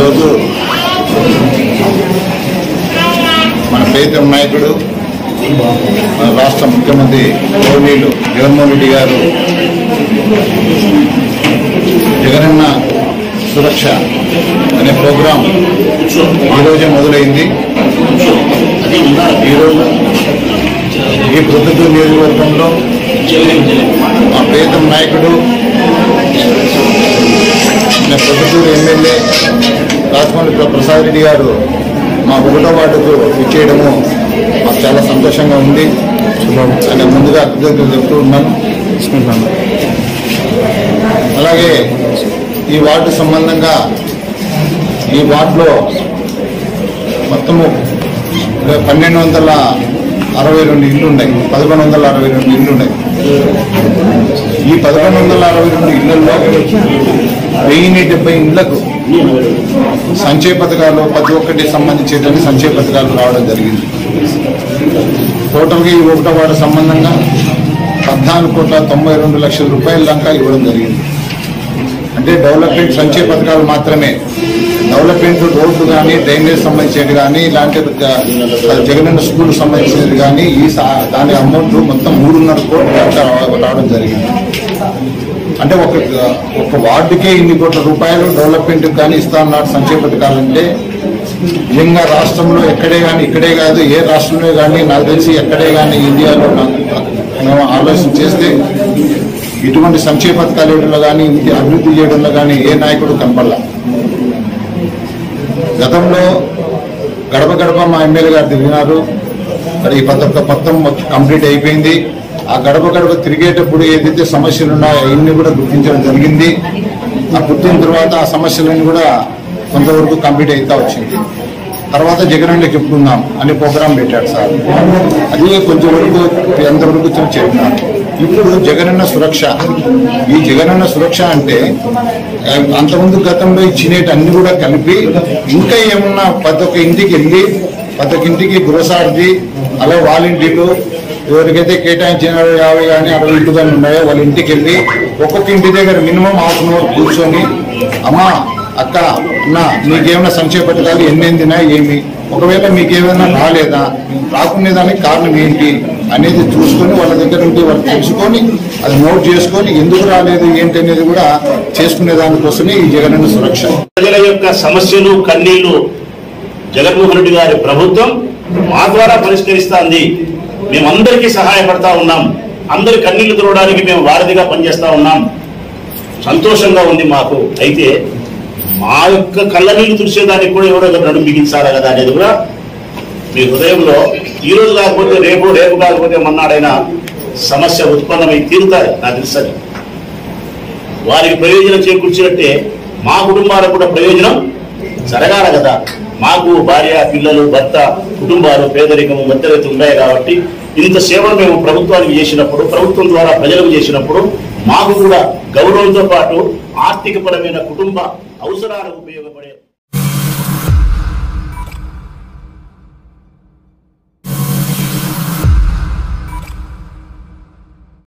ఈరోజు మన ప్రీతం నాయకుడు మన రాష్ట్ర ముఖ్యమంత్రి గౌరవనీయులు జగన్మోహన్ రెడ్డి గారు జగనన్న సురక్ష అనే ప్రోగ్రాం ఈరోజే మొదలైంది ఈరోజు ఈ ప్రొద్దుటూరు నియోజకవర్గంలో మా ప్రీతం నాయకుడు మన ప్రొద్దుటూరు ఎమ్మెల్యే రాజమౌళి ప్రసాద్ రెడ్డి గారు మా ఒకటో వార్డుకు ఇచ్చేయడము మాకు చాలా సంతోషంగా ఉంది ఆయన ముందుగా కృతజ్ఞతలు చెప్తూ ఉన్నాను అలాగే ఈ వార్డు సంబంధంగా ఈ వార్డులో మొత్తము పన్నెండు వందల అరవై రెండు ఇళ్ళు ఉన్నాయి పదకొండు వందల అరవై రెండు ఇళ్ళు ఉన్నాయి ఈ పదకొండు వందల అరవై రెండు ఇళ్లలో వెయ్యి డెబ్బై ఇళ్లకు సంక్షేమ పథకాలు ప్రతి ఒక్కటి సంబంధించేటువంటి సంక్షేమ పథకాలు రావడం జరిగింది టోటల్గా ఈ ఒకటో వార్డు సంబంధంగా పద్నాలుగు కోట్ల తొంభై రెండు లక్షల రూపాయల దాకా ఇవ్వడం జరిగింది అంటే డెవలప్మెంట్ సంక్షేమ పథకాలు మాత్రమే డెవలప్మెంట్ రోడ్లు కానీ డ్రైనేజ్ సంబంధించేది కానీ ఇలాంటి జ- జగనన్న స్కూల్ సంబంధించినది కానీ ఈ సా- దాని అమౌంట్ మొత్తం మూడున్నర కోట్లు దాకా రావ- రావడం జరిగింది అంటే ఒక ఒక వార్డుకే ఇన్ని కోట్ల రూపాయలు డెవలప్మెంట్ కానీ ఇస్తా ఉన్నారు సంక్షేమ పథకాలంటే నిజంగా రాష్ట్రంలో ఎక్కడే కానీ ఇక్కడే కాదు ఏ రాష్ట్రంలో కానీ నాకు తెలిసి ఎక్కడే కానీ ఇండియాలో నాకు మేము ఆలోచన చేస్తే ఇటువంటి సంక్షేమ పథకాలు వేయడంలో కానీ ఇది అభివృద్ధి చేయడంలో కానీ ఏ నాయకుడు కనపడలా గతంలో గడప గడప మా ఎమ్మెల్యే గారు తిరిగినారు మరి ఈ పథక మొత్తం మొత్తం కంప్లీట్ అయిపోయింది ఆ గడప గడప తిరిగేటప్పుడు ఏదైతే సమస్యలు ఉన్నాయో అవన్నీ కూడా గుర్తించడం జరిగింది ఆ గుర్తిన తర్వాత ఆ సమస్యలన్నీ కూడా కొంతవరకు కంప్లీట్ అవుతా వచ్చింది తర్వాత జగనన్న చెప్పుకుందాం అని ప్రోగ్రాం పెట్టాడు సార్ అది కొంచెం వరకు ఎంతవరకు చెప్పినారు ఇప్పుడు జగనన్న సురక్ష ఈ జగనన్న సురక్ష అంటే ఆ, అంతకుముందు గతంలో ఇచ్చినవి అన్ని కూడా కలిపి ఇంకా ఏమన్నా ప్రతి ఒక్క ఇంటికి వెళ్ళి ప్రతి ఒక్క ఇంటికి గృహసారథి అలా వాలంటీర్లు ఎవరికైతే కేటాయించిన యాభై కానీ అరవై ఇంటి కానీ ఉన్నాయో వాళ్ళ ఇంటికి వెళ్ళి ఒక్కొక్క ఇంటి దగ్గర మినిమం హాఫ్ అన్ అవర్ కూర్చొని అమ్మా అక్క నా మీకేమైనా సంక్షేమ పథకాలు ఎన్నెందినా ఏమి ఒకవేళ మీకేమైనా రాలేదా రాకునేదానికి కారణం ఏంటి అనేది చూసుకొని వాళ్ళ దగ్గర నుండి వాళ్ళు తెలుసుకొని అది నోట్ చేసుకొని ఎందుకు రాలేదు ఏంటి అనేది కూడా చేసుకునే దానికోసమే ఈ జగనన్న సురక్ష ప్రజల యొక్క సమస్యలు కన్నీళ్లు జగన్మోహన్ రెడ్డి గారి ప్రభుత్వం మా ద్వారా పరిష్కరిస్తాంది మేమందరికీ సహాయపడతా ఉన్నాం అందరి కన్నీళ్లు తుడవడానికి మేము వారధిగా పనిచేస్తా ఉన్నాం సంతోషంగా ఉంది మాకు అయితే మా యొక్క కళ్ళ నీళ్లు తుడిచేదానికి కూడా ఎవరో ఒకరు నడుము బిగించాలా కదా అనేది కూడా మీ హృదయంలో ఈ రోజు కాకపోతే రేపు రేపు కాకపోతే మన్నాడైనా సమస్య ఉత్పన్నమై తీరుతాయి నాకు తెలుసని వారికి ప్రయోజనం చేకూర్చినట్టే మా కుటుంబాలకు కూడా ప్రయోజనం జరగాలి కదా మాకు భార్య పిల్లలు భర్త కుటుంబాలు పేదరికం మధ్యరతి ఉన్నాయి కాబట్టి ఇంత సేవలు మేము ప్రభుత్వానికి చేసినప్పుడు ప్రభుత్వం ద్వారా ప్రజలకు చేసినప్పుడు మాకు కూడా గౌరవంతో పాటు ఆర్థికపరమైన కుటుంబ అవసరాలకు ఉపయోగపడే